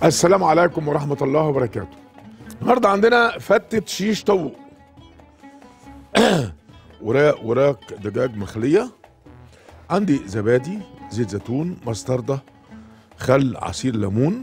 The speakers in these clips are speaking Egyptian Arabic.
السلام عليكم ورحمة الله وبركاته النهاردة عندنا فتة شيش طاووق وراق وراق دجاج مخلية عندي زبادي زيت زيتون مستردة خل عصير ليمون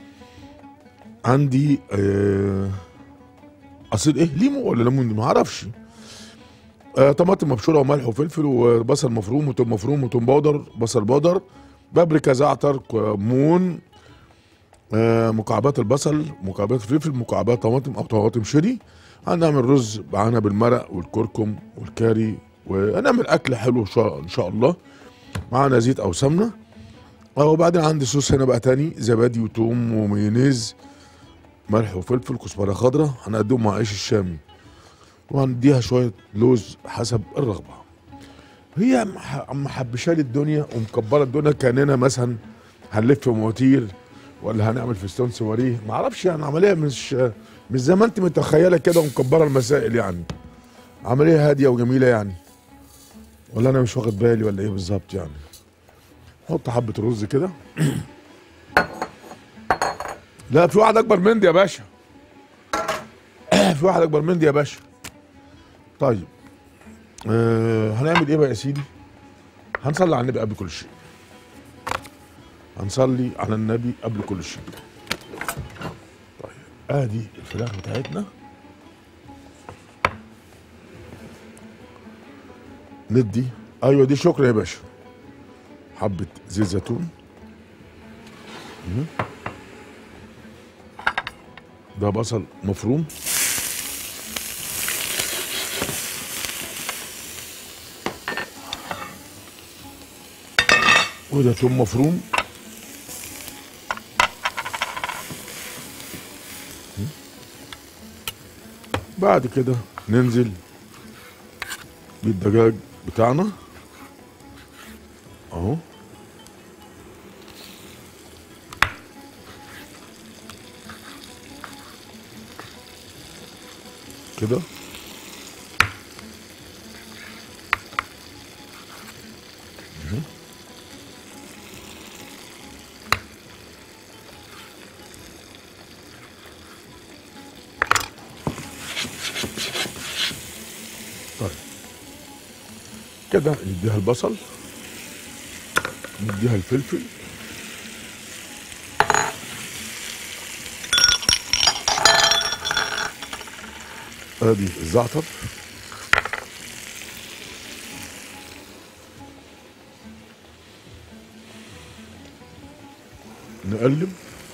عندي آه عصير ايه ليمو ولا ليمون ما اعرفش آه طماطم مبشوره وملح وفلفل وبصل مفروم وتوم مفروم وتوم باودر بصل باودر بابريكا زعتر كمون آه مكعبات البصل مكعبات الفلفل مكعبات طماطم او طماطم شيري هنعمل رز معانا بالمرق والكركم والكاري وهنعمل اكل حلو ان شاء ان شاء الله معانا زيت او سمنه وبعدين عندي صوص هنا بقى تاني زبادي وتوم ومايونيز ملح وفلفل كزبره خضراء هنقدمه مع عيش الشامي وهنديها شويه لوز حسب الرغبه هي مح- محبشه لي الدنيا ومكبره الدنيا كاننا مثلا هنلف مواتير ولا هنعمل فستون سواريه ما اعرفش يعني عمليه مش مش زي ما انت متخيله كده ومكبره المسائل يعني عمليه هاديه وجميله يعني ولا انا مش واخد بالي ولا ايه بالظبط يعني حط حبه رز كده لا في واحد اكبر من دي يا باشا في واحد اكبر من دي يا باشا طيب آه هنعمل ايه بقى يا سيدي هنصلي على النبي قبل كل شيء هنصلي على النبي قبل كل شيء طيب ادي الفراخ بتاعتنا ندي ايوه دي شكرا يا باشا حبه زيت زيتون مم. ده بصل مفروم وده توم مفروم بعد كده ننزل بالدجاج بتاعنا اهو كده مهم. طيب كده نديها البصل نديها الفلفل ادي الزعتر نقلب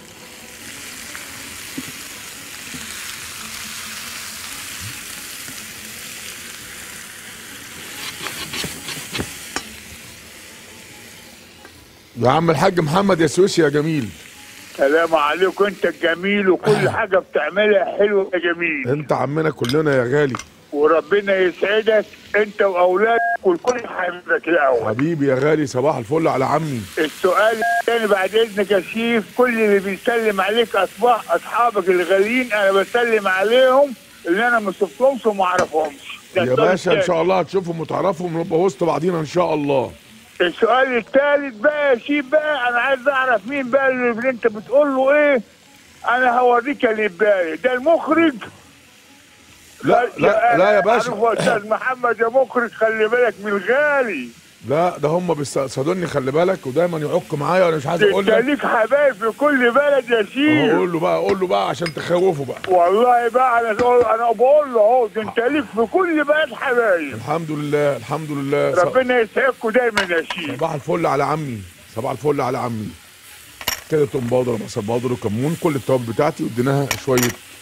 يا عم الحاج محمد يا سويسي يا جميل سلام عليكم انت الجميل وكل حاجه بتعملها حلوه يا جميل انت عمنا كلنا يا غالي وربنا يسعدك انت واولادك والكل حبيبك الاول حبيبي يا غالي صباح الفل على عمي السؤال الثاني بعد اذنك يا شيف كل اللي بيسلم عليك اصبح اصحابك الغاليين انا بسلم عليهم اللي انا ما شفتهمش وما اعرفهمش ده يا السؤال باشا ان التاني. شاء الله هتشوفهم وتعرفهم ونبقى وسط بعضينا ان شاء الله السؤال الثالث بقى يا شيف بقى انا عايز اعرف مين بقى اللي انت بتقول له ايه انا هوريك اللي ببالي ده المخرج لا لا لا يا باشا عارف يا استاذ محمد يا مخرج خلي بالك من الغالي لا ده هم بيستقصدوني خلي بالك ودايما يعق معايا وانا مش عايز اقول انت لك ليك حبايب في كل بلد يا شيخ اقول له بقى اقول له بقى عشان تخوفه بقى والله بقى انا بقول انا بقول له اهو ده انت ليك في كل بلد حبايب الحمد لله الحمد لله ص- ربنا يسعدكم دايما يا شيخ صباح الفل على عمي صباح الفل على عمي كده توم باودر وبصل باودر وكمون كل التوابل بتاعتي واديناها شويه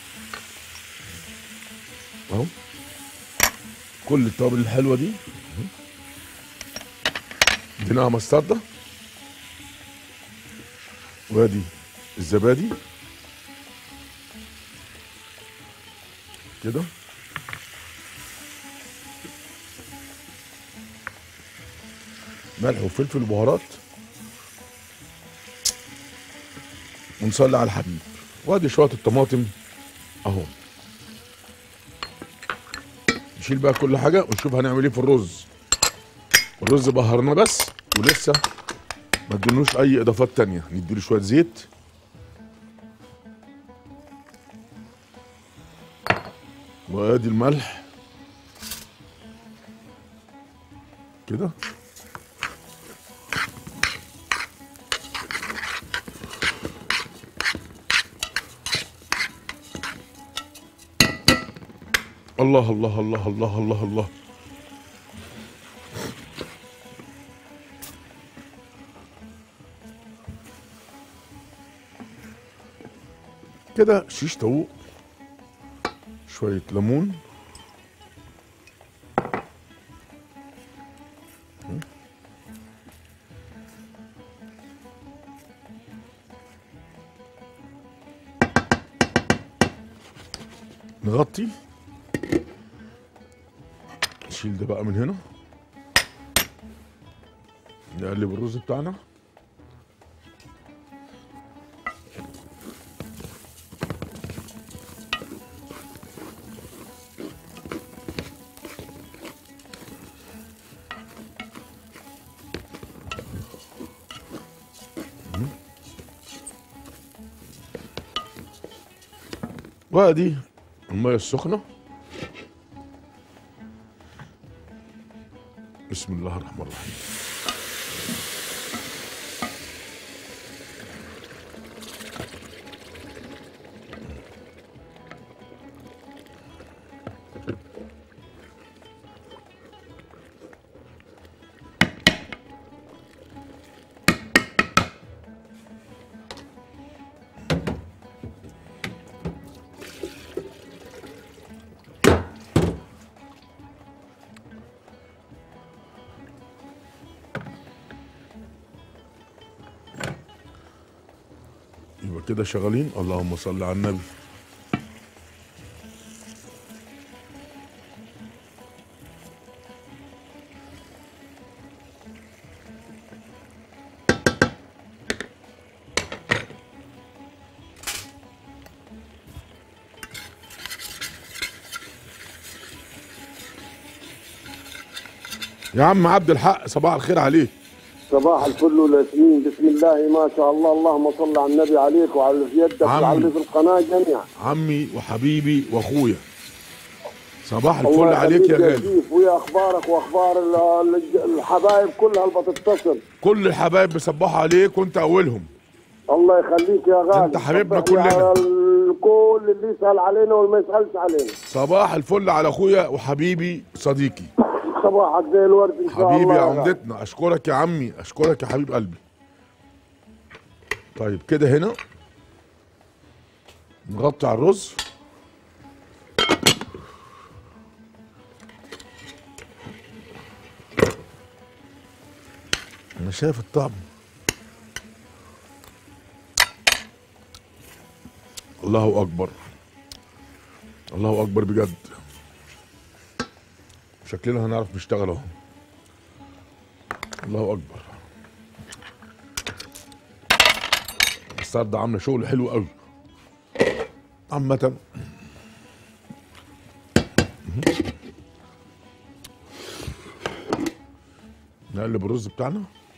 اهو كل التوابل الحلوه دي اهو. اديناها مستردة وادي الزبادي كده ملح وفلفل وبهارات ونصلي على الحبيب وادي شويه الطماطم اهو نشيل بقى كل حاجه ونشوف هنعمل ايه في الرز الرز بهرناه بس ولسه ما ادينوش اي اضافات تانية نديله شويه زيت وادي الملح كده الله الله الله الله الله الله كده شيش طاووق شوية ليمون نغطي نشيل ده بقى من هنا نقلب الرز بتاعنا وادي الميه السخنه بسم الله الرحمن الرحيم يبقى كده شغالين اللهم صل على النبي يا عم عبد الحق صباح الخير عليك صباح الفل والياسمين بسم الله ما شاء الله اللهم صل على النبي عليك وعلى اللي في يدك عمي. وعلى اللي في القناه جميعا عمي وحبيبي واخويا صباح الفل الله عليك يا يخليك غالي شيف ويا اخبارك واخبار ال- ال- الحبايب كلها اللي بتتصل كل الحبايب بيصبحوا عليك وانت اولهم الله يخليك يا غالي أنت حبيبنا صبح لي كلنا. على الكل اللي يسال علينا واللي ما يسالش علينا صباح الفل على اخويا وحبيبي صديقي صباحك زي الورد ان شاء الله حبيبي يا غالي. عمدتنا اشكرك يا عمي اشكرك يا حبيب قلبي طيب كده هنا نغطي على الرز انا شايف الطعم الله اكبر الله اكبر بجد شكلنا هنعرف نشتغل اهو الله اكبر السردة عامله شغل حلو قوي عامة نقلب الرز بتاعنا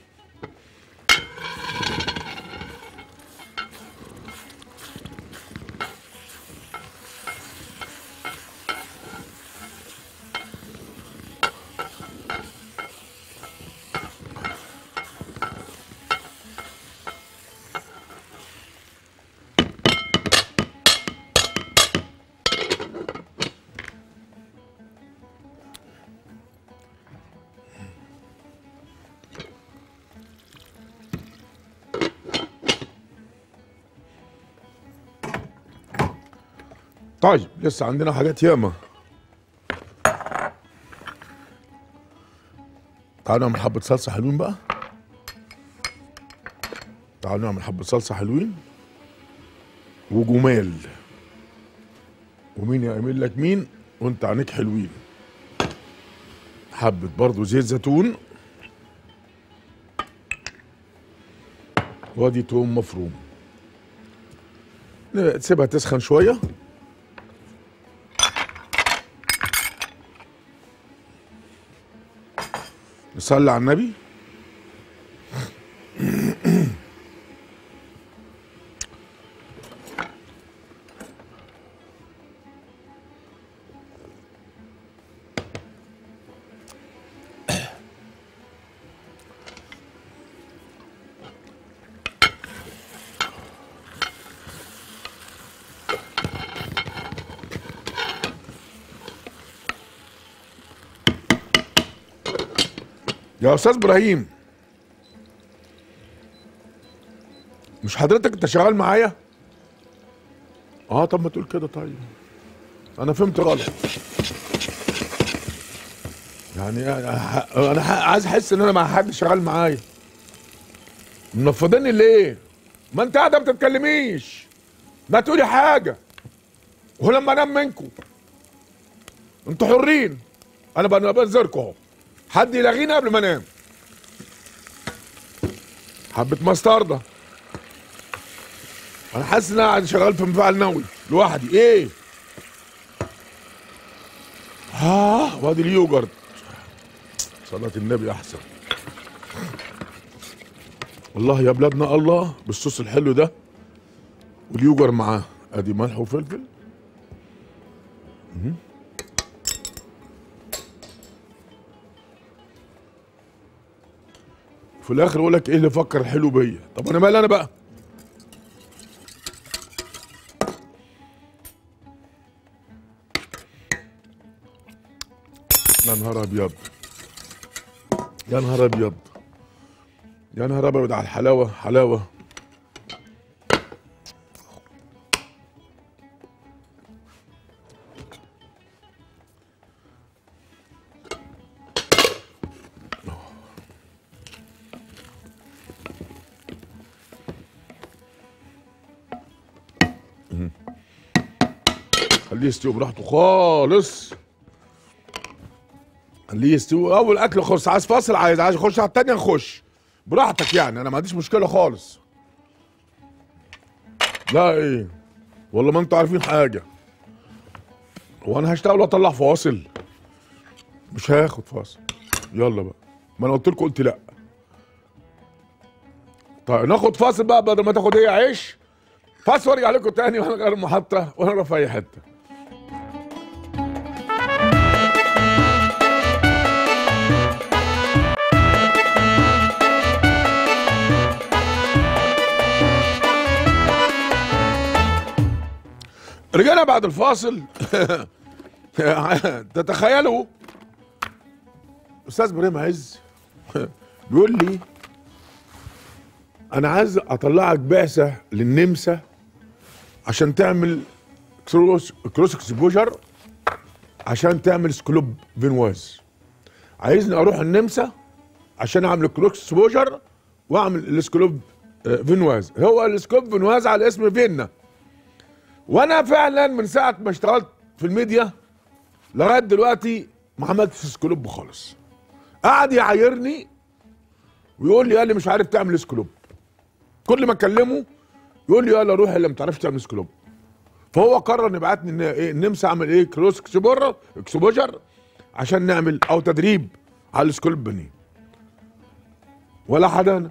طيب لسه عندنا حاجات ياما تعالوا نعمل حبة صلصة حلوين بقى تعالوا نعمل حبة صلصة حلوين وجمال ومين يعمل لك مين وانت عينيك حلوين حبة برضو زيت زيتون وادي توم مفروم تسيبها تسخن شويه نصلي على النبي يا استاذ ابراهيم مش حضرتك انت شغال معايا اه طب ما تقول كده طيب انا فهمت غلط يعني انا أنا عايز احس ان انا مع حد شغال معايا منفضيني ليه ما انت قاعده ما بتتكلميش ما تقولي حاجه ولما انام منكم انتوا حرين انا بقى بنذركم اهو حد يلاغيني قبل ما انام حبه مستردة انا حاسس ان انا قاعد شغال في مفاعل نووي لوحدي ايه اه وادي اليوجرت صلاة النبي احسن والله يا بلادنا الله بالصوص الحلو ده واليوجر معاه ادي ملح وفلفل مهم. في الاخر يقول لك ايه اللي فكر حلو بيا طب انا مالي انا بقى يا نهار ابيض يا نهار ابيض يا نهار ابيض على الحلاوه حلاوه خليه يستوي براحته خالص خليه يستوي اول اكل خلص عايز فاصل عايز عايز اخش على التانية نخش براحتك يعني انا ما عنديش مشكله خالص لا ايه والله ما انتوا عارفين حاجه هو انا هشتغل واطلع فواصل مش هاخد فاصل يلا بقى ما انا قلت لكم قلت لا طيب ناخد فاصل بقى بدل ما تاخد ايه عيش فاصل وارجع لكم تاني وانا غير المحطه وانا في اي حته رجعنا بعد الفاصل تتخيلوا استاذ ابراهيم عز بيقول لي انا عايز اطلعك بعثه للنمسا عشان تعمل كروس كروس اكسبوجر عشان تعمل سكلوب فينواز عايزني اروح النمسا عشان اعمل كروس اكسبوجر واعمل السكلوب آه، فينواز هو السكلوب فينواز على اسم فيينا وانا فعلا من ساعه ما اشتغلت في الميديا لغايه دلوقتي ما عملتش سكلوب خالص قعد يعايرني ويقول لي قال لي مش عارف تعمل سكلوب كل ما اكلمه يقول لي يلا روح اللي ما تعرفش تعمل سكلوب فهو قرر ان يبعتني ان ايه النمسا اعمل ايه كروس اكسبوجر اكسبوجر عشان نعمل او تدريب على السكلوب بني ولا حدانا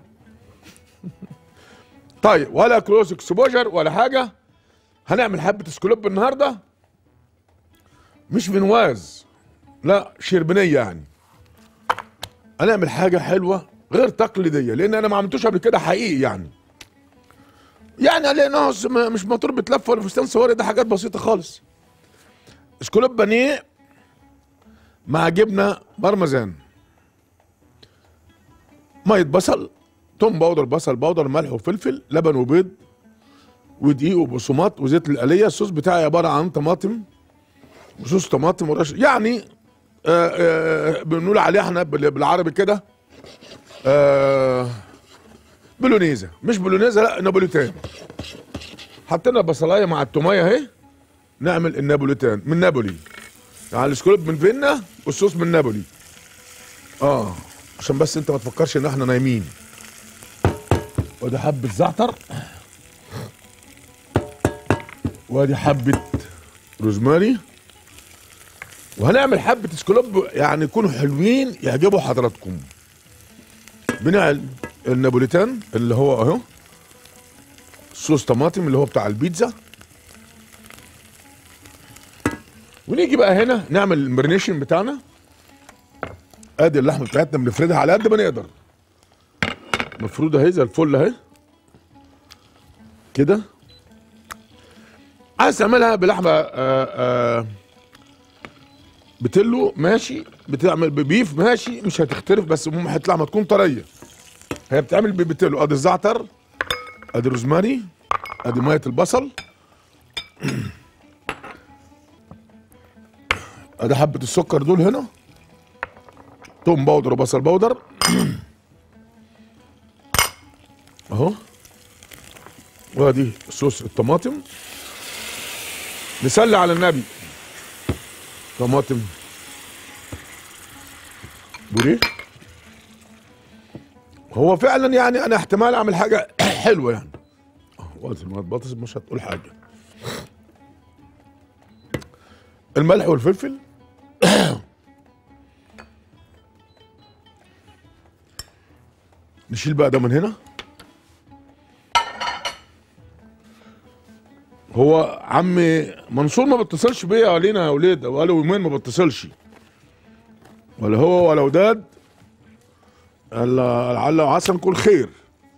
طيب ولا كروس اكسبوجر ولا حاجه هنعمل حبه سكلوب النهارده مش بنواز لا شربنيه يعني هنعمل حاجه حلوه غير تقليديه لان انا ما عملتوش قبل كده حقيقي يعني يعني لانه س- م- مش موتور بتلف ولا فستان صوري ده حاجات بسيطه خالص سكولوب بانيه مع جبنه بارميزان ميه بصل توم باودر بصل باودر ملح وفلفل لبن وبيض ودقيق وبقسماط وزيت الآلية الصوص بتاعي عبارة عن طماطم وصوص طماطم ورش يعني آه آه بنقول عليه احنا بال- بالعربي كده آه بولونيزا مش بولونيزا لا نابوليتان حطينا بصلايه مع التوميه اهي نعمل النابوليتان من نابولي يعني السكولوب من فينا والصوص من نابولي اه عشان بس انت ما تفكرش ان احنا نايمين وادي حبه زعتر وادي حبه روزماري وهنعمل حبه سكولوب يعني يكونوا حلوين يعجبوا حضراتكم بنعمل النابوليتان اللي هو اهو صوص طماطم اللي هو بتاع البيتزا ونيجي بقى هنا نعمل المرينيشن بتاعنا ادي اللحمه بتاعتنا بنفردها على قد ما نقدر مفروضه اهي زي الفل اهي كده عايز تعملها بلحمه آه آه بتلو ماشي بتعمل ببيف ماشي مش هتختلف بس المهم هتطلع ما تكون طريه هي بتعمل ببتلو ادي الزعتر ادي الروزماري ادي ميه البصل ادي حبه السكر دول هنا توم باودر وبصل باودر اهو وادي صوص الطماطم نسلي على النبي طماطم بوريه هو فعلا يعني انا احتمال اعمل حاجه حلوه يعني وقت ما تبطس مش هتقول حاجه الملح والفلفل نشيل بقى ده من هنا هو عمي منصور ما بيتصلش بيا علينا يا ولاد بقاله يومين ما بيتصلش ولا هو ولا وداد الا لعل وعسى نكون خير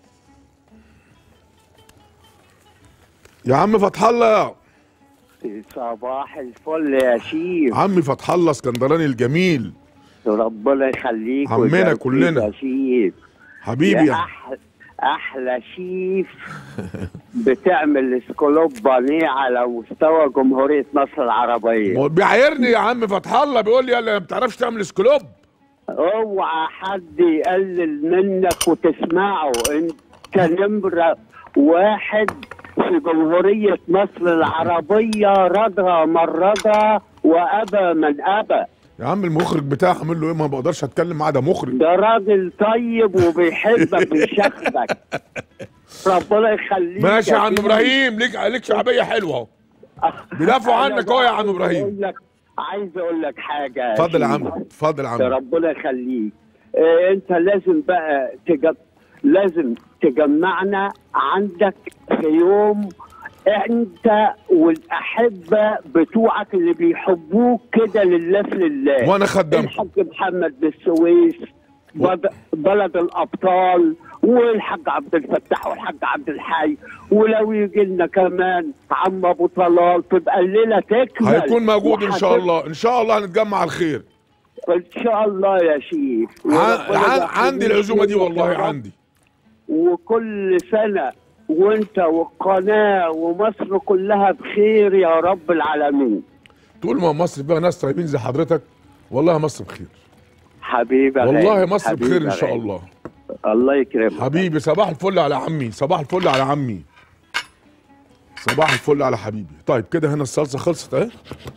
يا عم فتح الله صباح الفل يا شيف عمي فتح الله اسكندراني الجميل ربنا يخليك عمنا ويبارك كلنا. فيك يا شيف حبيبي يا يا احلى احلى شيف بتعمل سكولوب بانيه على مستوى جمهوريه مصر العربيه هو بيعايرني يا عم فتح الله بيقول لي يلا ما بتعرفش تعمل سكلوب اوعى حد يقلل منك وتسمعه انت نمره واحد في جمهوريه مصر العربيه رضى من رضى وابى من ابى يا عم المخرج بتاعي عامل له ايه ما بقدرش اتكلم معاه ده مخرج ده راجل طيب وبيحبك ويشخبك ربنا يخليك ماشي يا عم سيدي. ابراهيم ليك ليك شعبيه حلوه اهو بيدافعوا أنا عنك أهو يا بقى عم إبراهيم. عايز أقول لك عايز اقول لك حاجه اتفضل يا شيخ. عم اتفضل يا عم ربنا يخليك إيه انت لازم بقى تجم... لازم تجمعنا عندك في يوم انت والاحبه بتوعك اللي بيحبوك كده لله في لله وانا خدمت الحاج محمد بالسويس بد- بلد الابطال والحاج عبد الفتاح والحاج عبد الحي ولو يجي لنا كمان عم ابو طلال تبقى الليله تكمل هيكون موجود ان شاء وهت- الله ان شاء الله هنتجمع على الخير ان شاء الله يا شيخ ع- وربنا ع- يخليك عندي العزومه دي ليك والله يا رب. عندي وكل سنه وانت والقناه ومصر كلها بخير يا رب العالمين طول ما مصر فيها ناس طيبين زي حضرتك والله مصر بخير حبيبي يا والله غالي، مصر حبيبي بخير يا ان شاء غالي. الله الله يكرمك حبيبي صباح الفل على عمي صباح الفل على عمي صباح الفل على حبيبي طيب كده هنا الصلصه خلصت اهي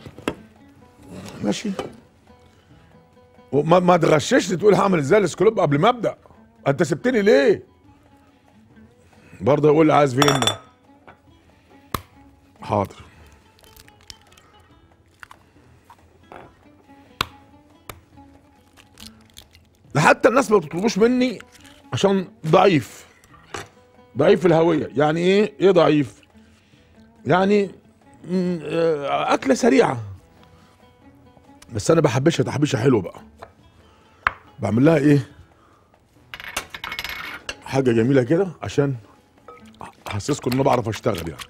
ماشي وما ما تغششني تقول هعمل ازاي السكلوب قبل ما ابدا انت سبتني ليه برضه يقول لي عايز فينا حاضر ده حتى الناس ما بتطلبوش مني عشان ضعيف ضعيف الهويه يعني ايه ايه ضعيف يعني مم، آه، اكله سريعه بس انا بحبشها تحبيشه حلوه بقى بعمل لها ايه حاجه جميله كده عشان احسسكم ان انا بعرف اشتغل يعني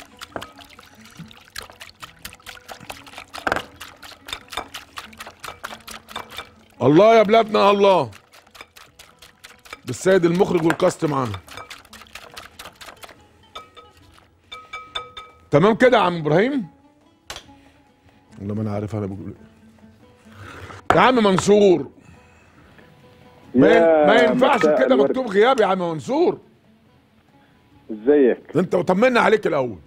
الله يا بلادنا الله بالسيد المخرج والكاست معانا تمام كده يا عم ابراهيم والله ما انا عارف انا بقول ايه يا عم منصور ما, ين- ما ينفعش مساء كده الورد. مكتوب غياب يا عم منصور ازيك انت طمنا عليك الاول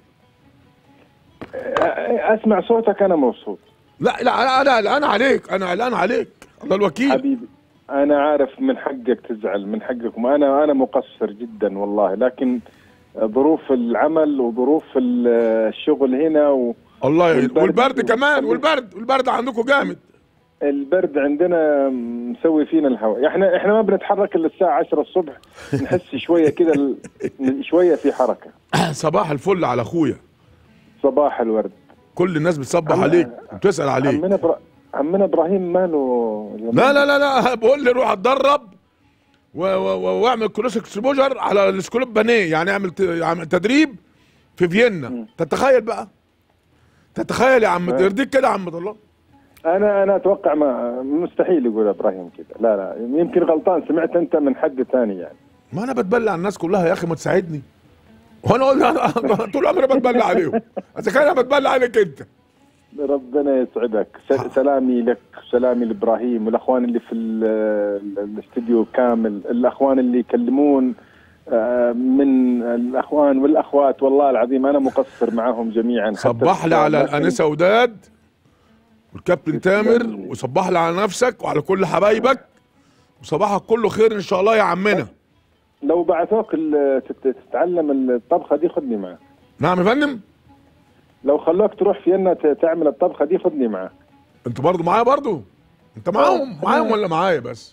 اسمع صوتك انا مبسوط لا لا انا انا انا عليك انا قلقان عليك الله الوكيل حبيبي انا عارف من حقك تزعل من حقكم انا انا مقصر جدا والله لكن ظروف العمل وظروف ال- الشغل هنا و... الله يعين والبرد- والبرد كمان والبرد والبرد عندكم جامد البرد عندنا مسوي فينا الهواء احنا احنا ما بنتحرك الا الساعه 10 الصبح نحس شويه كده ال- شويه في حركه صباح الفل على اخويا صباح الورد كل الناس بتصبح عم- عليك وبتسال عليك عمنا برا... عمنا ابراهيم ماله لا لا لا لا بقول لي روح اتدرب و- و- و- واعمل كروس اكسبوجر على السكولوب بانيه يعني اعمل ت- اعمل تدريب في فيينا تتخيل بقى تتخيل يا عم آه. يرضيك كده يا عم الله انا انا اتوقع ما مستحيل يقول ابراهيم كذا لا لا يمكن غلطان سمعت انت من حد ثاني يعني ما انا بتبلع الناس كلها يا اخي ما تساعدني وانا اقول انا طول عمري بتبلع عليهم اذا كان انا بتبلع عليك انت ربنا يسعدك س- سلامي لك سلامي لابراهيم والاخوان اللي في ال- ال- الاستديو كامل الاخوان اللي يكلمون آه، من الاخوان والاخوات والله العظيم انا مقصر معهم جميعا حتى صبح لي على لكن- الانسه وداد والكابتن تامر وصبح لي على نفسك وعلى كل حبايبك وصباحك كله خير ان شاء الله يا عمنا لو بعثوك ال- تت- تتعلم الطبخه دي خذني معك نعم يا فندم لو خلوك تروح فيينا ت- تعمل الطبخه دي خذني معك انت برضه معايا برضه انت معاهم معاهم ولا معايا بس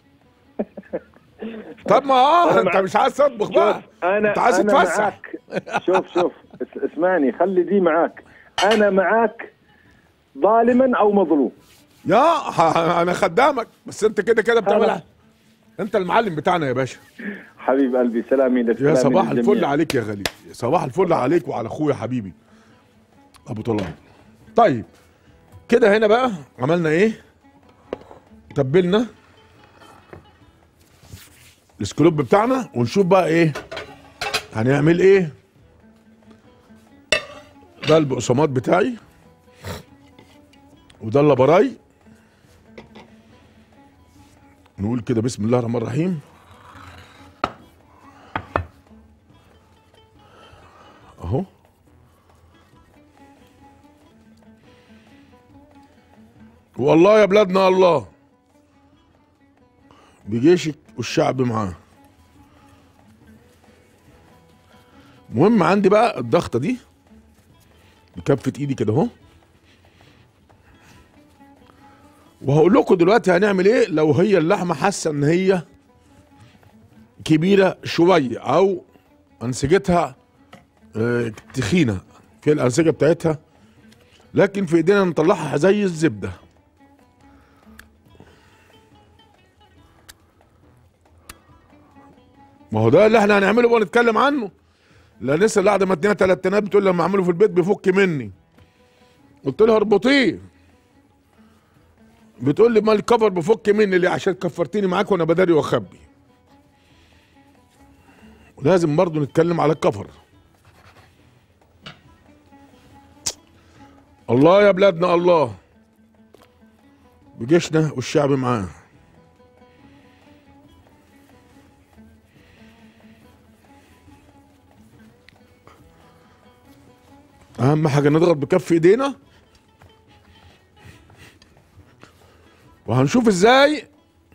طب ما اه أنا انت معاك. مش عايز تطبخ بقى شوف انا انت عايز أنا تتفسح معاك. شوف شوف اس- اسمعني خلي دي معاك انا معاك ظالما او مظلوم يا ح- انا خدامك بس انت كده كده بتعمل خلاص. انت المعلم بتاعنا يا باشا حبيب قلبي سلامي لك يا سلامي صباح للجميع. الفل عليك يا غالي صباح الفل عليك وعلى اخويا حبيبي ابو طلال طيب كده هنا بقى عملنا ايه تبلنا السكلوب بتاعنا ونشوف بقى ايه هنعمل ايه ده البقسماط بتاعي وده اللبراي نقول كده بسم الله الرحمن الرحيم اهو والله يا بلادنا الله بجيشك والشعب معاه مهم عندي بقى الضغطه دي بكفه ايدي كده اهو وهقول لكم دلوقتي هنعمل ايه لو هي اللحمه حاسه ان هي كبيره شويه او انسجتها آه، تخينه في الانسجه بتاعتها لكن في ايدينا نطلعها زي الزبده ما هو ده اللي احنا هنعمله بقى نتكلم عنه لا لسه اللي قاعده مدينا تلاتينات بتقول لما اعمله في البيت بيفك مني قلت لها اربطيه بتقول لي ما الكفر بفك مني ليه عشان كفرتيني معاك وانا بداري واخبي ولازم برضه نتكلم على الكفر الله يا بلادنا الله بجيشنا والشعب معاه اهم حاجه نضغط بكف ايدينا وهنشوف ازاي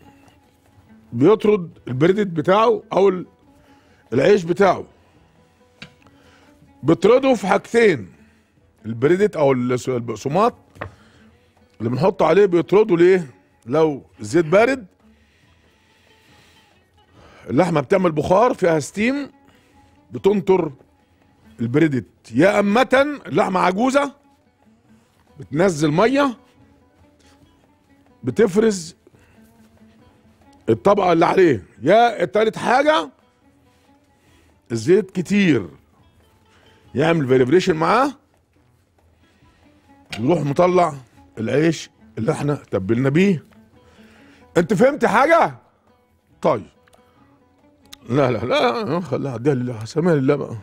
بيطرد البريدت بتاعه او ال- العيش بتاعه بيطرده في حاجتين البريدت او الس- البقسماط اللي بنحط عليه بيطرده ليه لو الزيت بارد اللحمه بتعمل بخار فيها ستيم بتنطر البريدت يا أمة اللحمة عجوزة بتنزل مية بتفرز الطبقة اللي عليه يا التالت حاجة الزيت كتير يعمل فيريفريشن معاه يروح مطلع العيش اللي احنا تبلنا بيه انت فهمت حاجة؟ طيب لا لا لا خليها عديها لله سامح لله بقى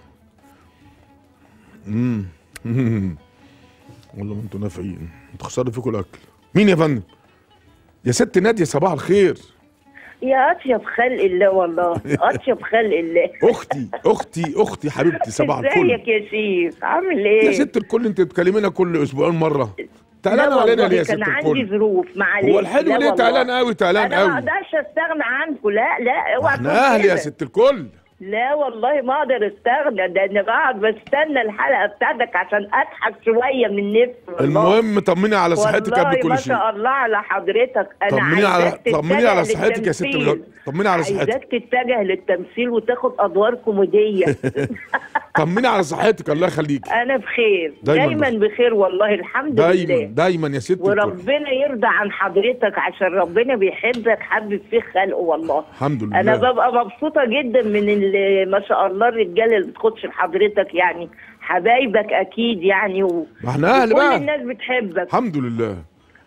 امم والله ما انتوا نافعين تخسروا فيكم الاكل مين يا فندم يا ست ناديه صباح الخير يا اطيب خلق الله والله اطيب خلق الله اختي اختي اختي حبيبتي صباح الفل ازيك يا شيخ عامل ايه يا ست الكل انت بتكلمينا كل اسبوعين مره لا تعلان علينا والله ليه يا ست كان عندي الكل ظروف معلش هو الحلو لا ليه والله. تعلان قوي تعلان انا ما قوي اقدرش استغنى عنكم لا لا اوعى احنا تقول اهل يا كده. ست الكل لا والله ما اقدر استغنى ده انا بقعد بستنى الحلقه بتاعتك عشان اضحك شويه من نفسي والله. المهم طمني على صحتك والله قبل ما كل شيء شاء الله على حضرتك انا طمني على عايزاك طمني تتجه على صحتك يا ست للتمثيل. الغ... طمني على عايزاك صحتك تتجه للتمثيل وتاخد ادوار كوميديه طمني على صحتك الله يخليك انا بخير دايماً دايما, بخير والله الحمد دايما لله دايما يا ست الكل وربنا يرضى عن حضرتك عشان ربنا بيحبك حبب فيك خلقه والله الحمد لله انا ببقى مبسوطه جدا من ال- ما شاء الله الرجاله اللي بتخش لحضرتك يعني حبايبك اكيد يعني و... ما احنا اهل كل بقى الناس بتحبك الحمد لله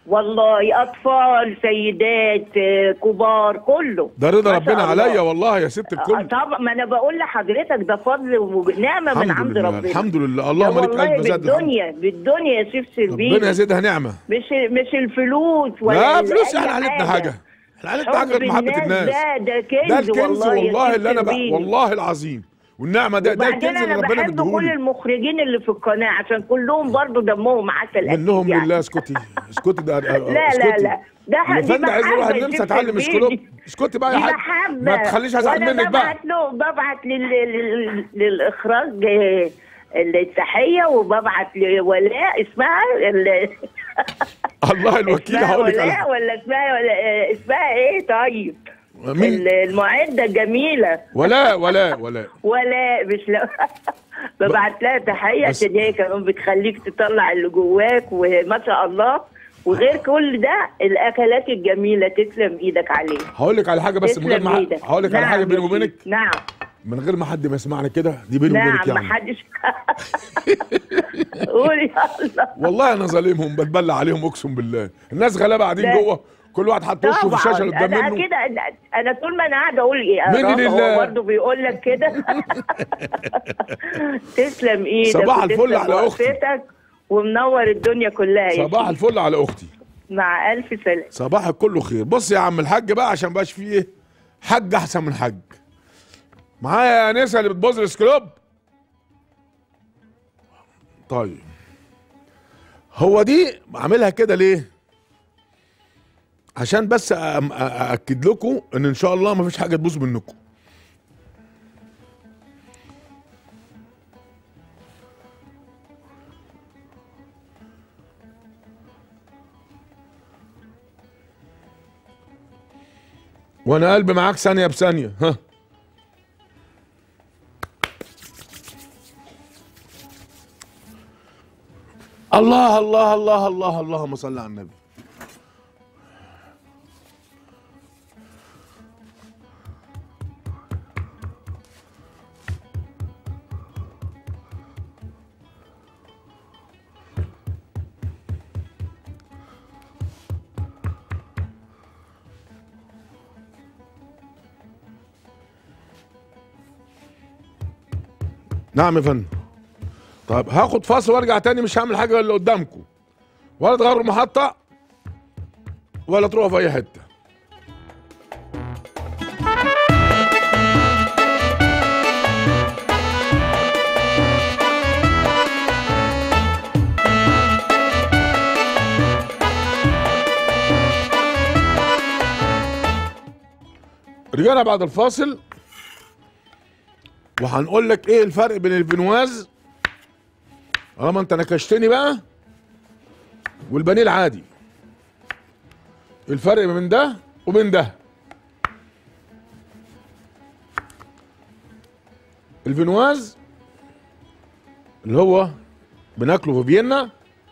والله اطفال سيدات آه، كبار كله ده رضا ما شاء ربنا الله. عليا والله يا ست آه، الكل طبعا ما انا بقول لحضرتك ده فضل ونعمه من الحمد عند لله ربنا الحمد لله اللهم لك والله قلب زاد الحمد. بالدنيا بالدنيا يا شيف سيربين ربنا يزيدها نعمه مش مش الفلوس ولا لا فلوس أي احنا حالتنا حاجه احنا حالتنا حاجه غير محبه الناس ده ده كنز ده الكنز والله, يا والله شيف اللي انا بقى سيربين. والله العظيم والنعمه ده ده وبعدين الكنز اللي انا ربنا بحب كل مديهولي المخرجين اللي في القناه عشان كلهم برضو دمهم عسل أكيد منهم يعني. لله اسكتي اسكتي ده لا لا لا ده ح- دي الفن عايز يروح محبة النمسا يا اتعلم شيف اسكلوب سيربين. اسكتي بقى يا دي حاج محبة ما تخليش ازعل وأنا منك بقى ببعت له ببعت لل... لل... للاخراج آه، التحيه وببعت لولاء اسمها ال... الله الوكيل اسمها هقول لك ولاء على ولا اسمها ولا آه، اسمها ايه طيب مين ال- المعده الجميله ولا ولا ولا ولا مش لا ببعت لها تحيه بس- عشان هي كمان بتخليك تطلع اللي جواك وما شاء الله وغير كل ده الاكلات الجميله تسلم ايدك عليها هقول لك على حاجه بس من غير تسلم ما ايدك هقول لك على نعم حاجه يا بيني سيدي. وبينك نعم من غير ما حد ما يسمعني كده دي بيني نعم وبينك ما يعني حدش قول يا الله والله انا ظالمهم بتبلع عليهم اقسم بالله الناس غلابه قاعدين لا. جوه كل واحد حاط وشه في الشاشه اللي قدام انا منه كده أنا- انا طول ما انا قاعده اقول ايه مني أراك، لله. هو برضه بيقول لك كده تسلم ايدك صباح الفل وتسلم على أختي. وقفتك ومنور الدنيا كلها يا صباح شيخ. الفل على اختي مع الف سلامه صباحك كله خير بص يا عم الحاج بقى عشان بقاش فيه ايه حاج احسن من حاج معايا يا نسا اللي بتبوظ السكلوب طيب هو دي بعملها كده ليه عشان بس أم- أ- ااكد لكم ان ان شاء الله مفيش حاجه تبوظ منكم وانا قلبي معاك ثانيه بثانيه ها الله الله الله الله اللهم صل على النبي نعم يا فندم طيب هاخد فاصل وارجع تاني مش هعمل حاجه اللي قدامكم ولا تغيروا محطه ولا تروحوا في اي حته رجعنا بعد الفاصل وهنقول لك ايه الفرق بين الفينواز طالما انت نكشتني بقى والبانيه العادي الفرق بين ده وبين ده الفينواز اللي هو بناكله في فيينا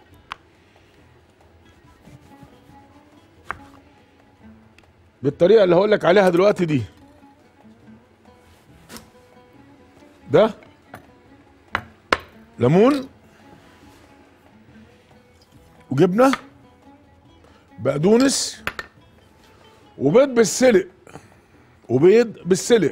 بالطريقه اللي هقول لك عليها دلوقتي دي ده ليمون وجبنه بقدونس وبيض بالسلق وبيض بالسلق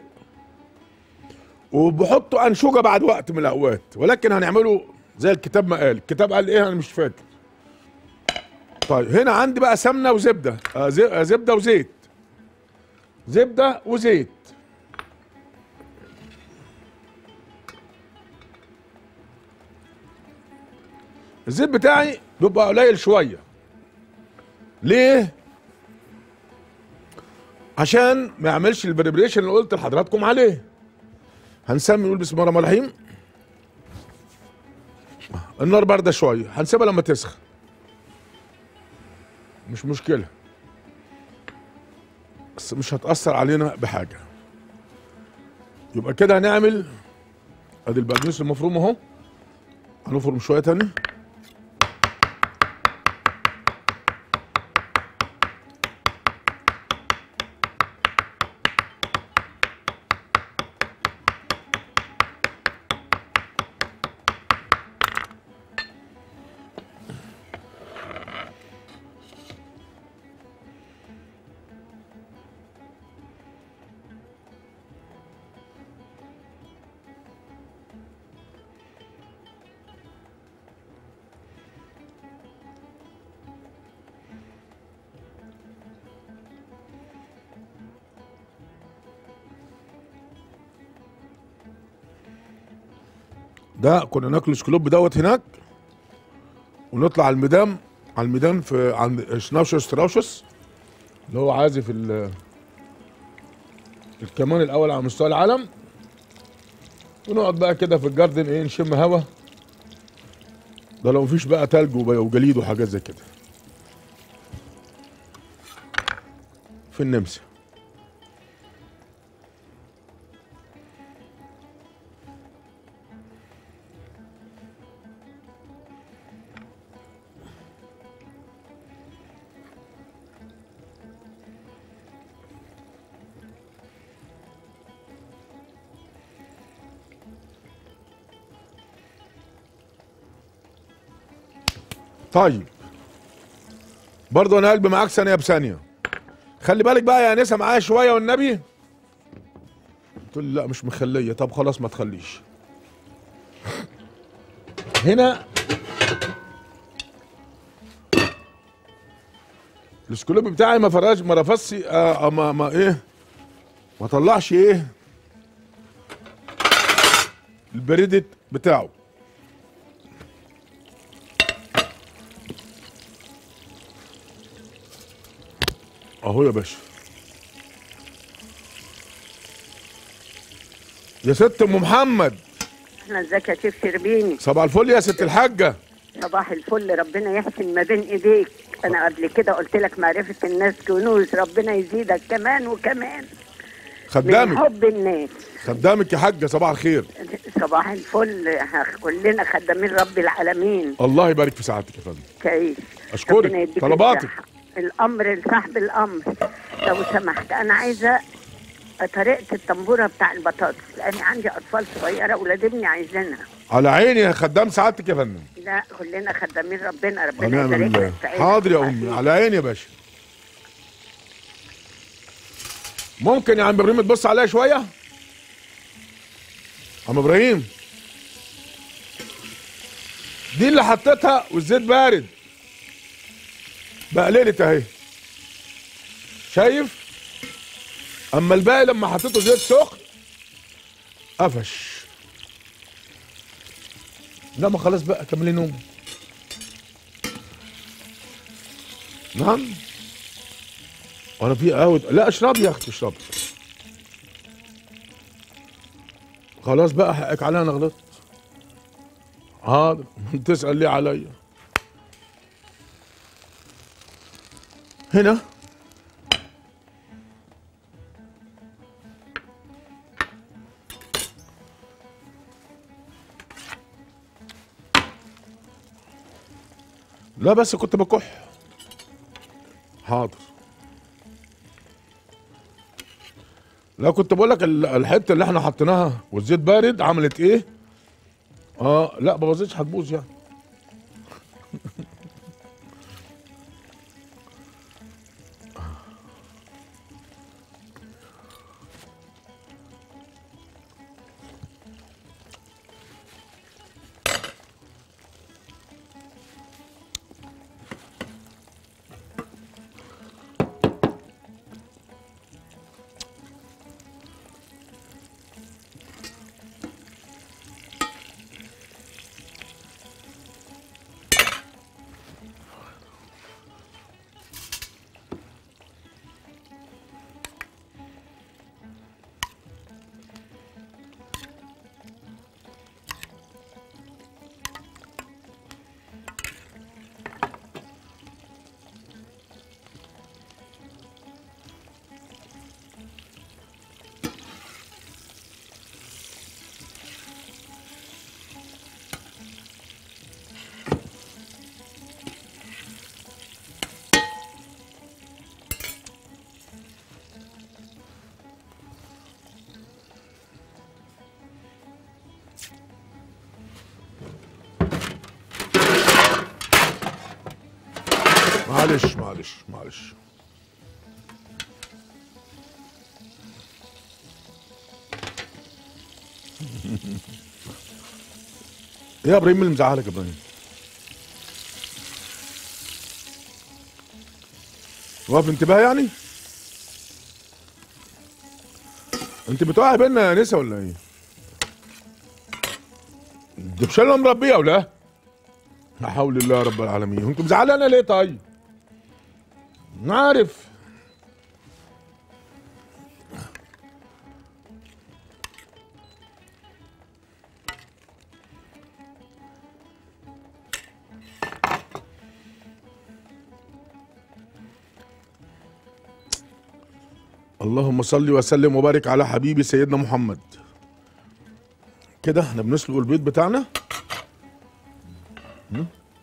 وبحطوا انشوجه بعد وقت من الاوقات ولكن هنعمله زي الكتاب ما قال الكتاب قال ايه انا مش فاكر طيب هنا عندي بقى سمنه وزبده آه زي- آه زبده وزيت زبده وزيت الزيت بتاعي بيبقى قليل شويه ليه عشان ما يعملش الفيبريشن اللي قلت لحضراتكم عليه هنسمي نقول بسم الله الرحمن الرحيم النار بارده شويه هنسيبها لما تسخن مش مشكله بس مش هتاثر علينا بحاجه يبقى كده هنعمل ادي البقدونس المفروم اهو هنفرم شويه تاني ده كنا ناكل سكلوب دوت هناك ونطلع على الميدان على الميدان في عند شناوشس ستراوشس اللي هو عازف ال الكمان الاول على مستوى العالم ونقعد بقى كده في الجاردن ايه نشم هوا ده لو مفيش بقى تلج وب- وجليد وحاجات زي كده في النمسا طيب برضه انا قلبي معاك ثانيه بثانيه خلي بالك بقى يا انسه معايا شويه والنبي قلت له لا مش مخليه طب خلاص ما تخليش هنا السكولوب بتاعي ما فراش ما رفسش آه ما, ما ايه ما طلعش ايه البريدت بتاعه اهو يا باشا يا ست ام محمد احنا ازيك يا شيخ شربيني صباح الفل يا ست الحاجه صباح الفل ربنا يحسن ما بين ايديك انا قبل كده قلت لك معرفه الناس كنوز ربنا يزيدك كمان وكمان من خدامك حب الناس خدامك يا حاجه صباح الخير صباح الفل ها، كلنا خدامين رب العالمين الله يبارك في سعادتك يا فندم تعيش أشكرك. ربنا يديك طلباتك. الصحة. الامر لصاحب الامر لو سمحت انا عايزه طريقه الطنبوره بتاع البطاطس لان عندي اطفال صغيره اولاد ابني عايزينها على عيني يا خدام سعادتك يا فندم لا كلنا خدامين ربنا ربنا ونعم يبارك بالله لك في عينك حاضر يا وفي امي على عيني يا باشا ممكن يا عم ابراهيم تبص عليا شويه عم ابراهيم دي اللي حطيتها والزيت بارد بقللت اهي شايف اما الباقي لما حطيته زيت سخن قفش لا ما خلاص بقى كملي نوم نعم وانا في قهوه لا اشرب يا اختي اشرب خلاص بقى حقك عليا انا غلطت حاضر تسال ليه عليا هنا لا بس كنت بكح حاضر لا كنت بقول لك ال- الحته اللي احنا حطيناها والزيت بارد عملت ايه اه لا ما باظتش هتبوظ يعني معلش معلش معلش إيه يا ابراهيم اللي مزعلك يا ابراهيم واقف انتباه يعني انت بتوعي بينا يا نسا ولا ايه الدبشة مربيه ولا لا حول الله رب العالمين انتم زعلانه ليه طيب عارف اللهم صل وسلم وبارك على حبيبي سيدنا محمد كده احنا بنسلق البيض بتاعنا م?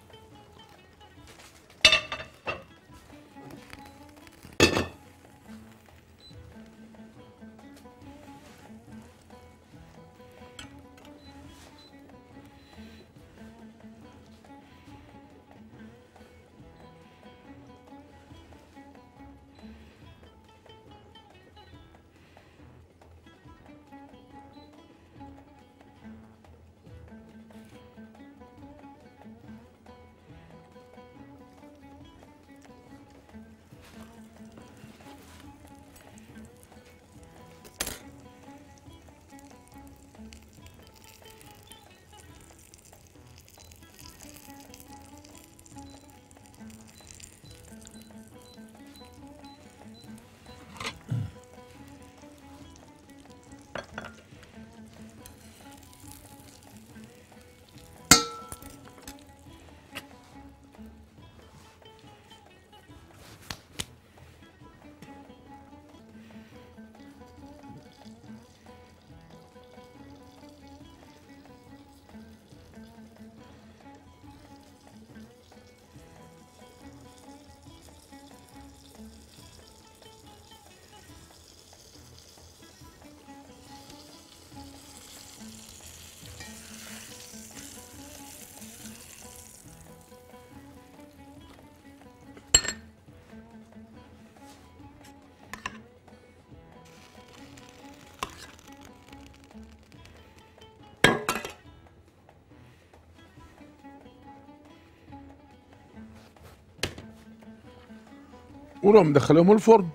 ونروح مدخلهم الفرن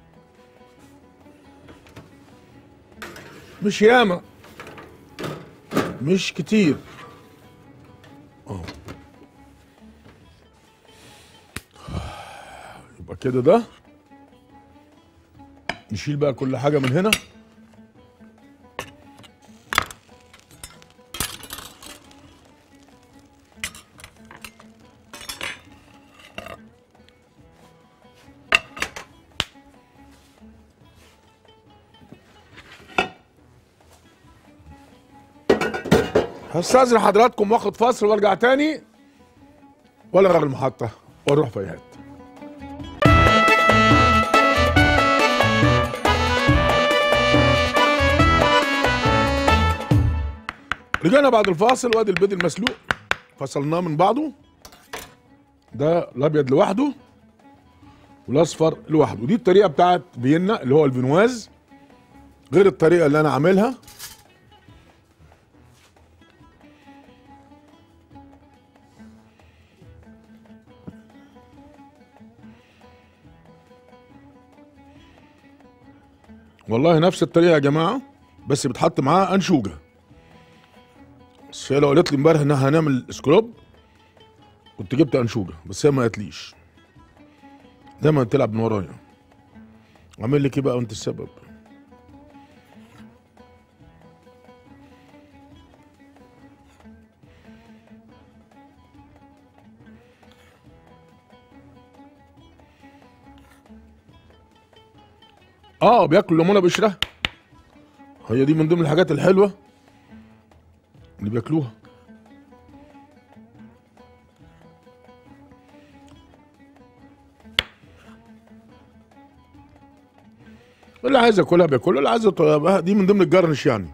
مش ياما مش كتير اهو يبقى كده ده نشيل بقى كل حاجة من هنا هستاذن حضراتكم واخد فاصل وارجع تاني ولا غير المحطة واروح فيهات رجعنا بعد الفاصل وادي البيض المسلوق فصلناه من بعضه ده الابيض لوحده والاصفر لوحده دي الطريقه بتاعت فيينا اللي هو الفينواز غير الطريقه اللي انا عاملها والله نفس الطريقه يا جماعه بس بتحط معاها انشوجه بس هي لو قالت لي امبارح انها هنعمل سكروب كنت جبت انشوجه بس هي ما قالتليش دايما تلعب من ورايا عامل لك ايه بقى وانت السبب اه بياكلوا ليمونه بقشرها هي دي من ضمن الحاجات الحلوه اللي بياكلوها اللي عايز ياكلها بياكلها اللي عايز يطلبها دي من ضمن الجرنش يعني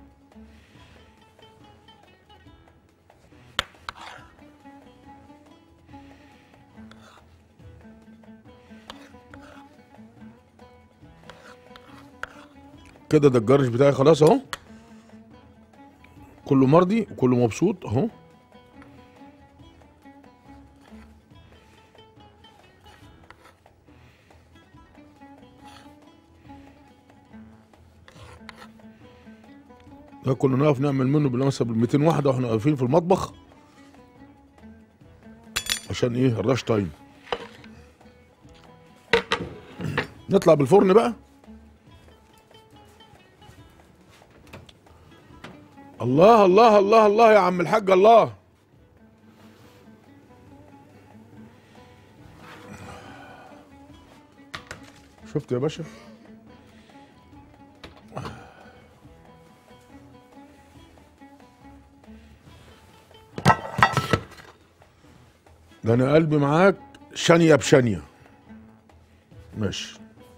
كده ده الجرنش بتاعي خلاص اهو كله مرضي وكله مبسوط اهو ده كنا نقف نعمل منه بالمثل بال 200 واحده واحنا واقفين في المطبخ عشان ايه الراش تايم نطلع بالفرن بقى الله الله الله الله يا عم الحاج الله شفت يا باشا ده انا قلبي معاك شانيه بشانيه ماشي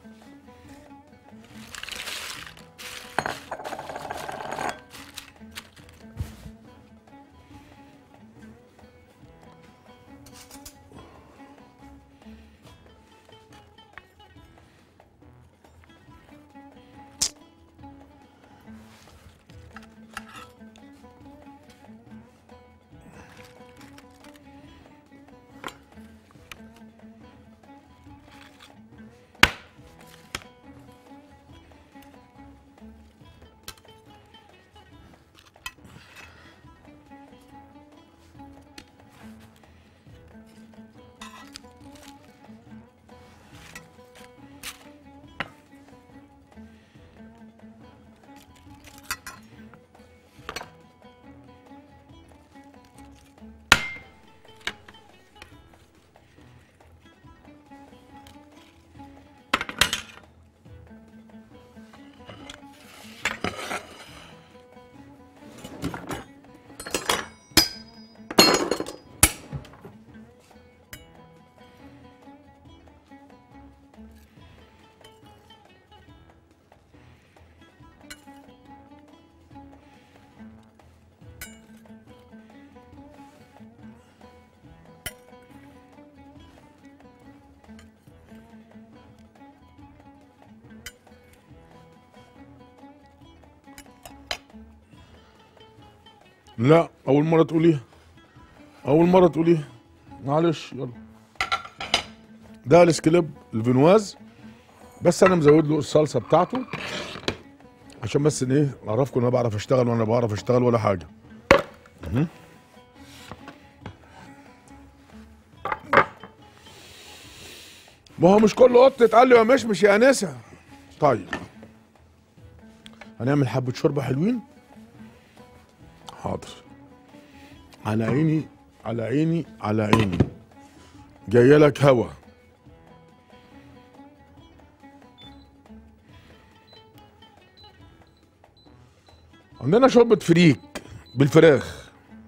لا اول مره تقوليها اول مره تقوليها معلش يلا ده السكليب الفينواز بس انا مزود له الصلصه بتاعته عشان بس ان ايه اعرفكم ان انا بعرف اشتغل وانا بعرف اشتغل ولا حاجه مهم. ما هو مش كل قط اتقال له يا مشمش يا انسه طيب هنعمل حبه شوربه حلوين حاضر على عيني على عيني على عيني جايه لك هوا عندنا شوربة فريك بالفراخ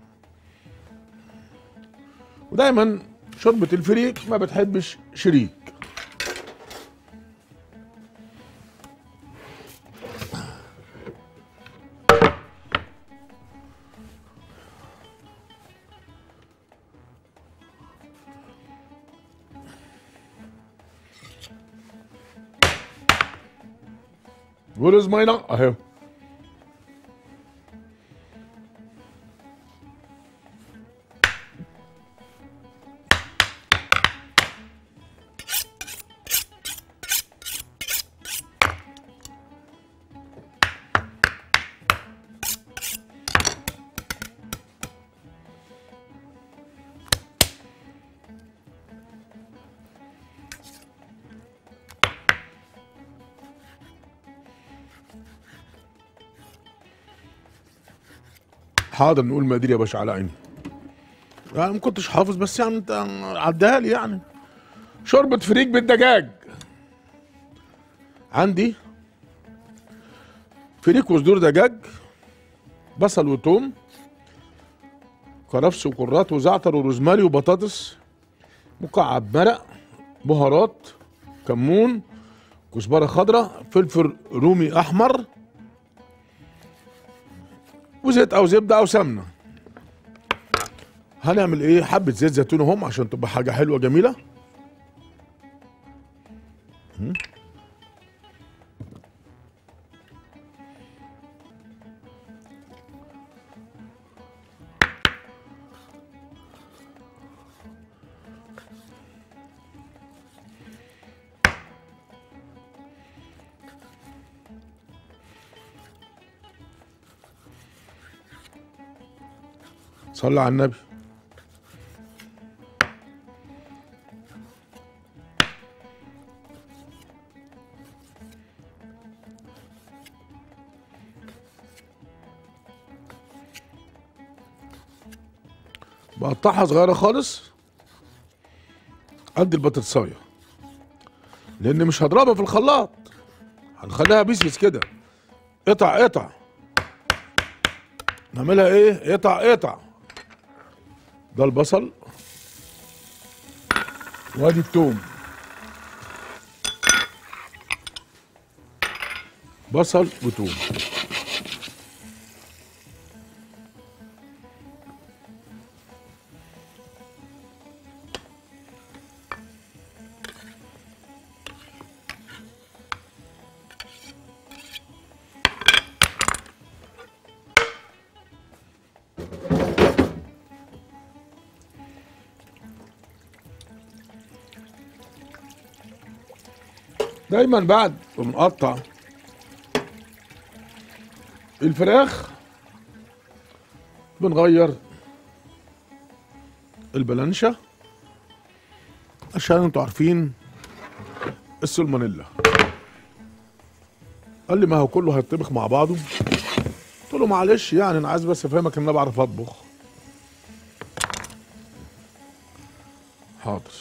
ودايما شوربة الفريك ما بتحبش شريك Where is mine? اهي حاضر نقول مقادير يا باشا على عيني يعني ما كنتش حافظ بس يعني انت عدها لي يعني شوربة فريك بالدجاج عندي فريك وصدور دجاج بصل وتوم كرفس وكرات وزعتر وروزماري وبطاطس مكعب مرق بهارات كمون كزبره خضراء فلفل رومي احمر وزيت او زبده او سمنه هنعمل ايه حبه زيت زيتون اهم عشان تبقى حاجه حلوه جميله هم. صلي على النبي بقطعها صغيرة خالص قد البطاطساية لأن مش هضربها في الخلاط هنخليها بيسبس كده قطع قطع نعملها ايه قطع قطع ده البصل وادي التوم بصل وتوم دايما بعد ما بنقطع الفراخ بنغير البلانشة عشان انتوا عارفين السلمونيلا قال لي ما هو كله هيطبخ مع بعضه قلت له معلش يعني انا عايز بس افهمك ان انا بعرف اطبخ حاضر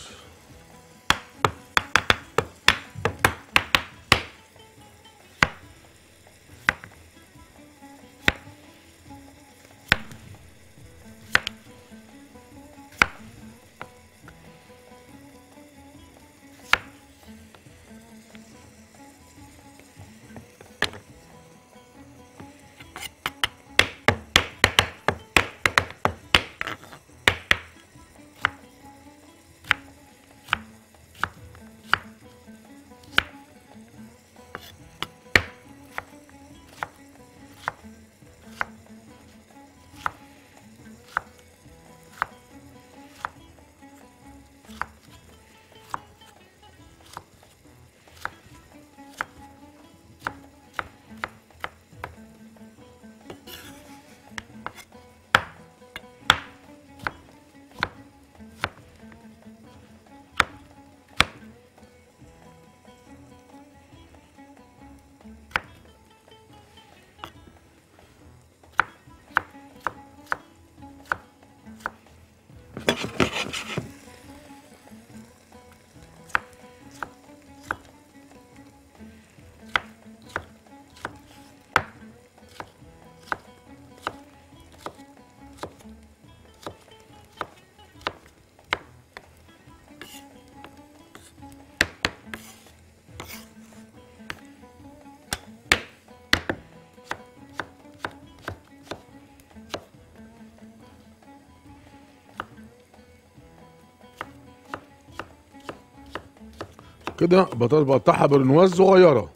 كده بطاطس بقطعها برنواز صغيره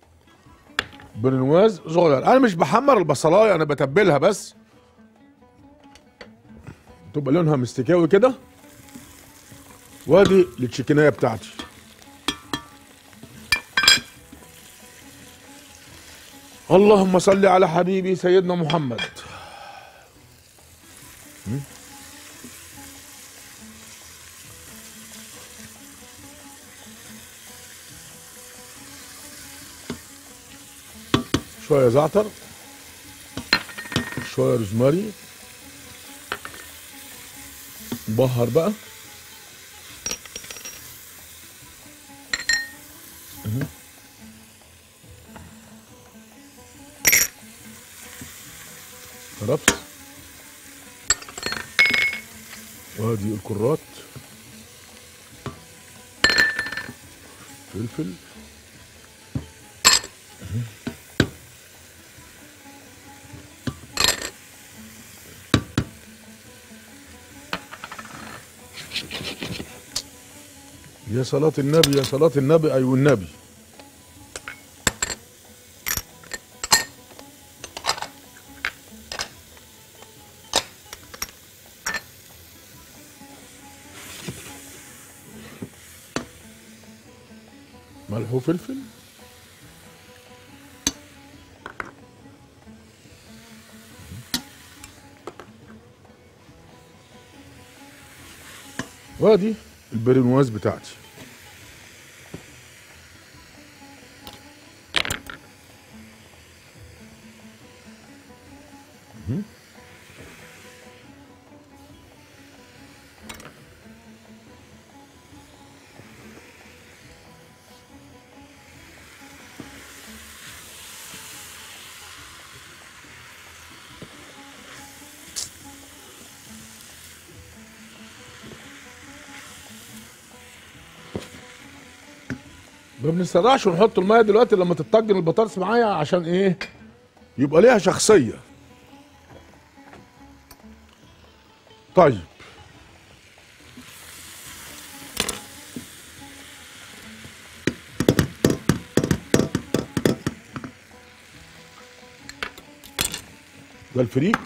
برنواز صغير انا مش بحمر البصلايه انا بتبلها بس تبقى لونها مستكاوي كده وادي التشيكنيه بتاعتي اللهم صل على حبيبي سيدنا محمد م? شويه زعتر شويه روزماري نبهر بقى مهم. كرفس وادي الكرات فلفل يا صلاة النبي يا صلاة النبي أيوة النبي ملح وفلفل وادي البرنواز بتاعتي مهم. ما بنستناش ونحط الميه دلوقتي لما تتطجن البطاطس معايا عشان ايه يبقى ليها شخصيه طيب ده الفريك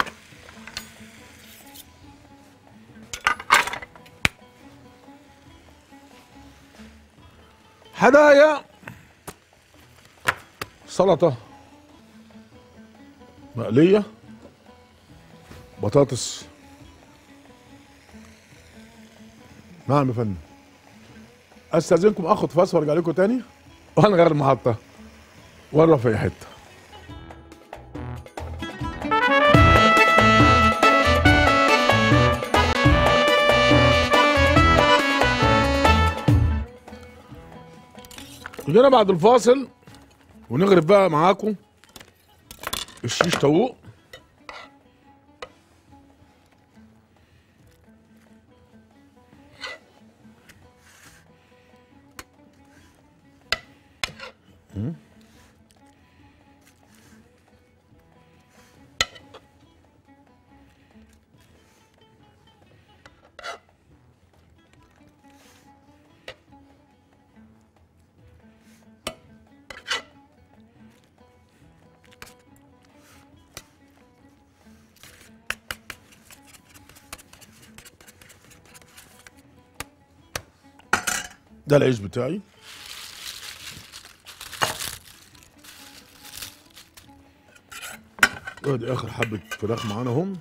هدايا سلطة مقلية بطاطس نعم يا فندم استاذنكم اخد فاس وارجع لكم تاني وانا غير المحطة ولا في أي حتة جينا بعد الفاصل ونغرف بقى معاكم الشيش طاووق مم. ده العيش بتاعي ادي اخر حبه فراخ معانا هم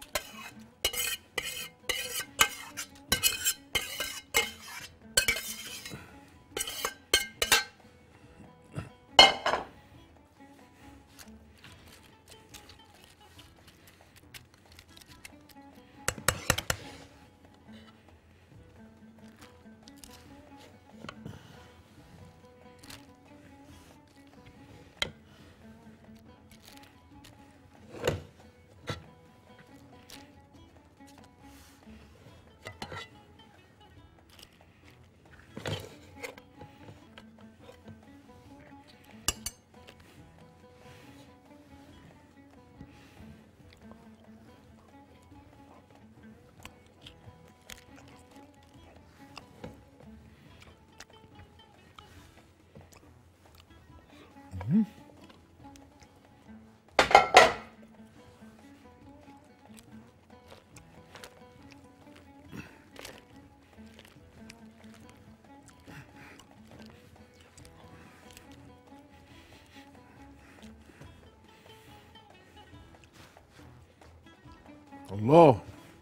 الله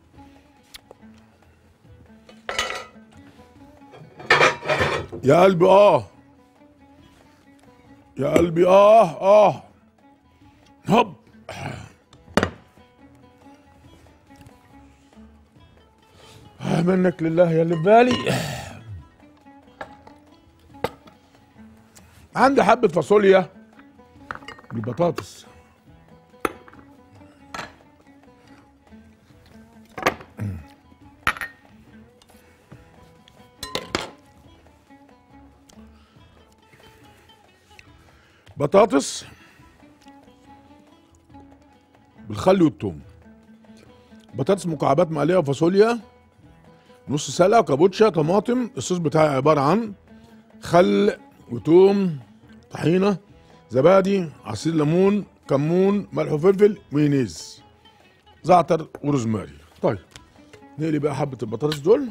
يا قلبي اه يا قلبي اه اه هب آه منك لله يا اللي في بالي عندي حبة فاصوليا بالبطاطس بطاطس بالخل والثوم بطاطس مكعبات مقليه وفاصوليا نص سلقه كابوتشا طماطم الصوص بتاعي عباره عن خل وثوم طحينه زبادي عصير ليمون كمون ملح وفلفل مايونيز زعتر وروزماري طيب نقلي بقى حبه البطاطس دول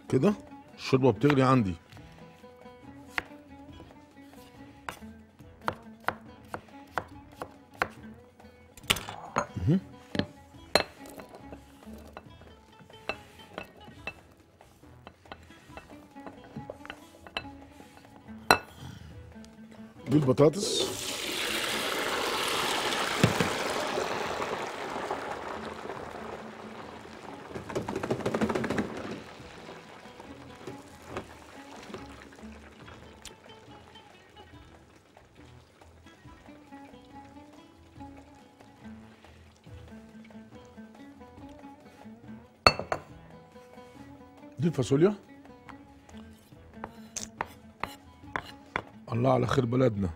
كده الشوربه بتغلي عندي مهم. دي البطاطس دي الفاصوليا الله على خير بلدنا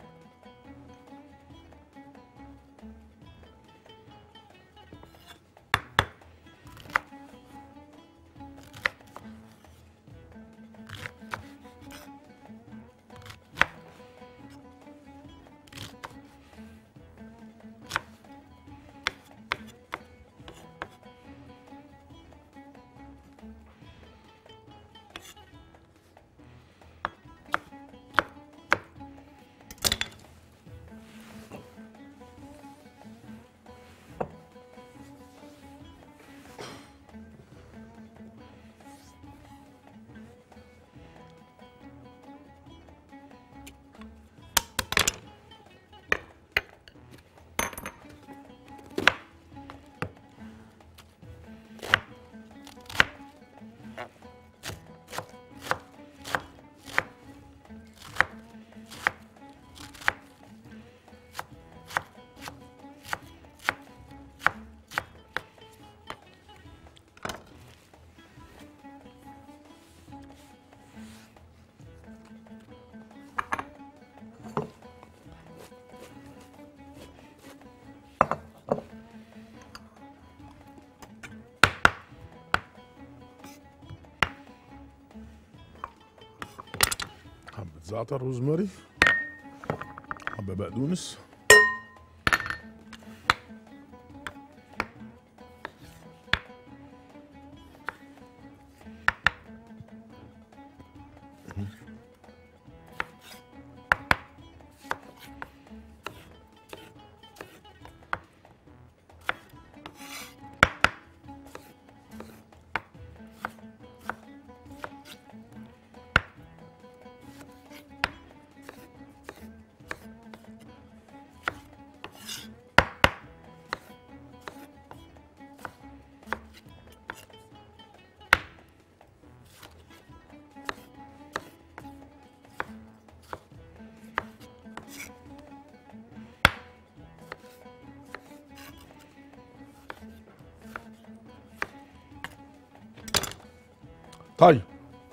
حبة زعتر روزماري حبة بقدونس طيب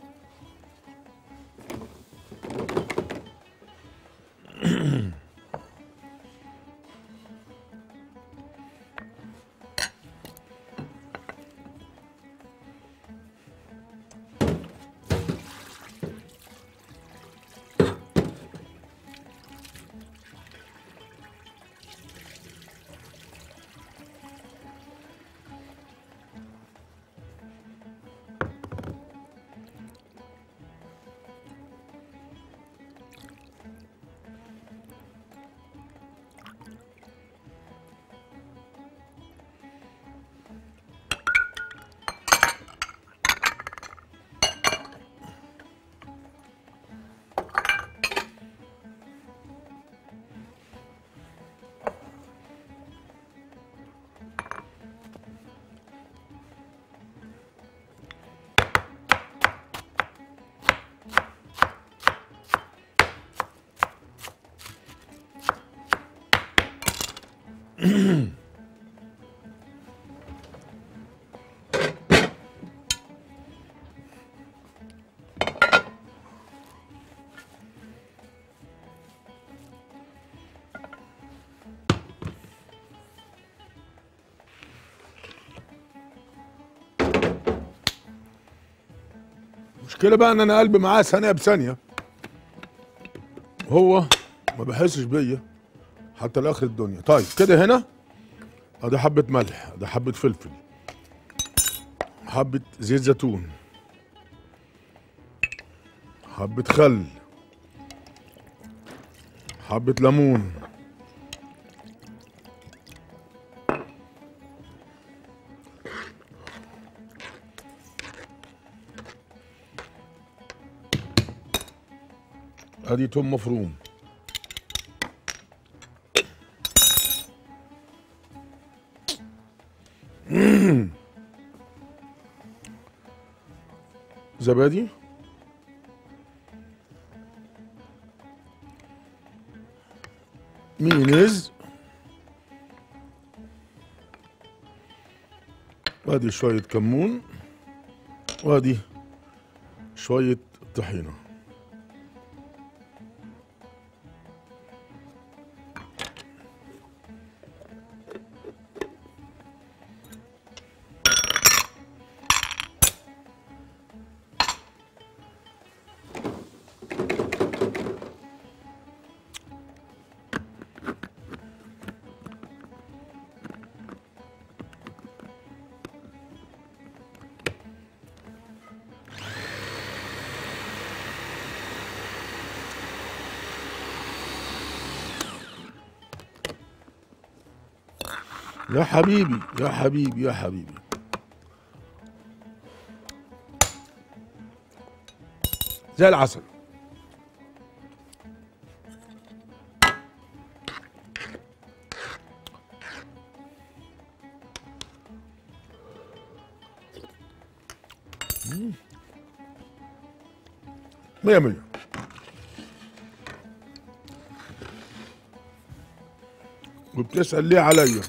المشكلة بقى ان انا قلبي معاه ثانية بثانية هو ما بحسش بيا حتى لاخر الدنيا طيب كده هنا ادي حبة ملح ادي حبة فلفل حبة زيت زيتون حبة خل حبة ليمون ادي توم مفروم زبادي ميونيز وادي شوية كمون وادي شوية طحينة يا حبيبي يا حبيبي يا حبيبي زي العسل مم. مية مية وبتسأل ليه عليا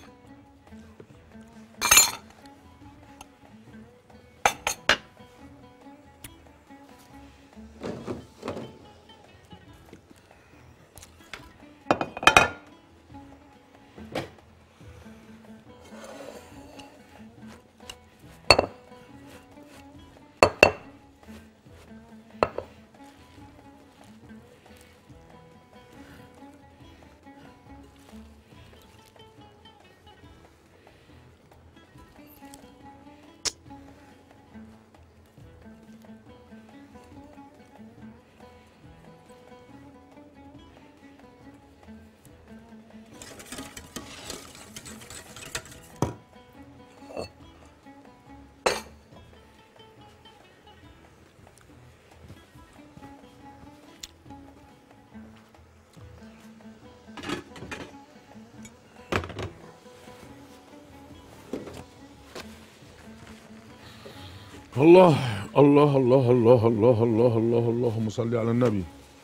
الله الله الله الله الله الله الله اللهم صل على النبي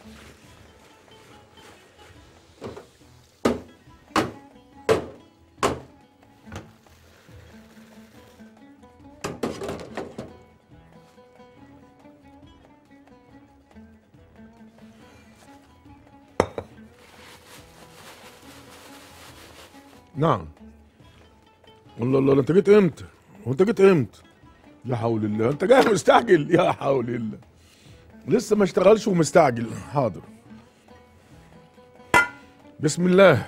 نعم الله الله انت جيت امتى؟ وانت جيت امتى؟ يا حول الله انت جاي مستعجل يا حول الله لسه ما اشتغلش ومستعجل حاضر بسم الله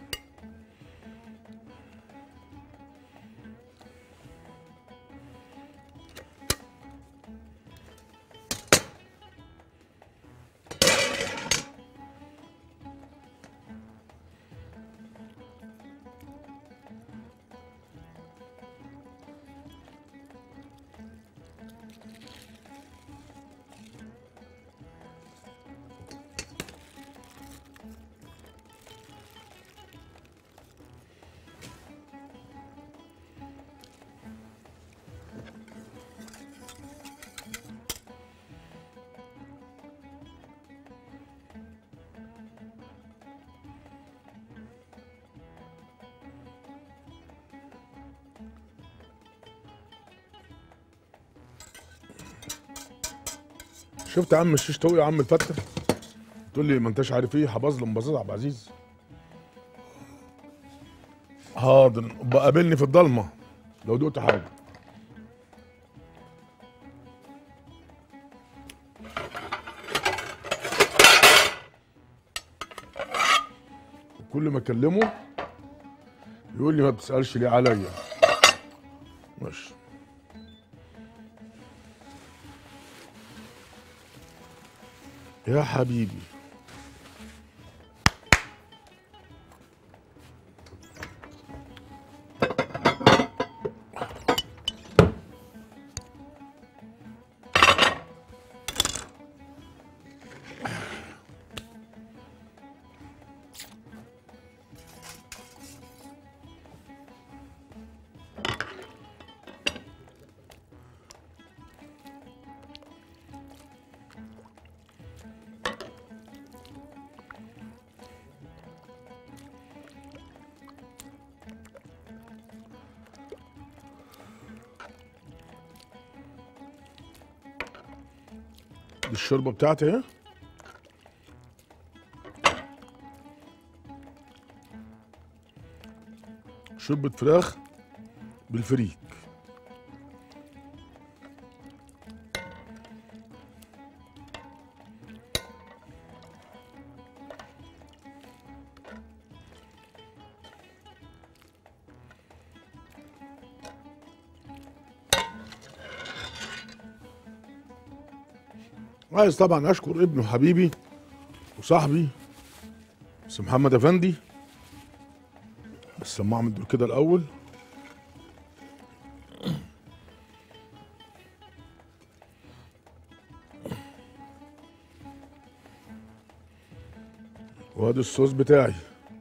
شفت يا عم الشيش طويل يا عم الفتة تقول لي ما انتش عارف ايه هبظلم بزاز عبد العزيز حاضر بقابلني في الضلمه لو دقت حاجه كل ما اكلمه يقول لي ما بتسالش ليه عليا ماشي يا حبيبي دي الشوربه بتاعتي اهي شوربه فراخ بالفريك عايز طبعا اشكر ابنه حبيبي وصاحبي بس محمد افندي بس لما اعمل دول كده الاول وادي الصوص بتاعي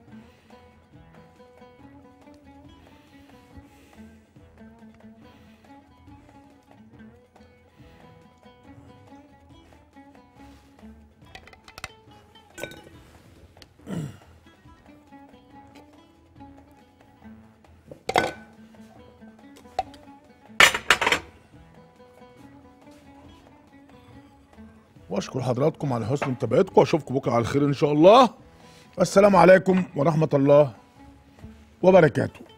واشكر حضراتكم على حسن متابعتكم واشوفكم بكره على خير ان شاء الله السلام عليكم ورحمه الله وبركاته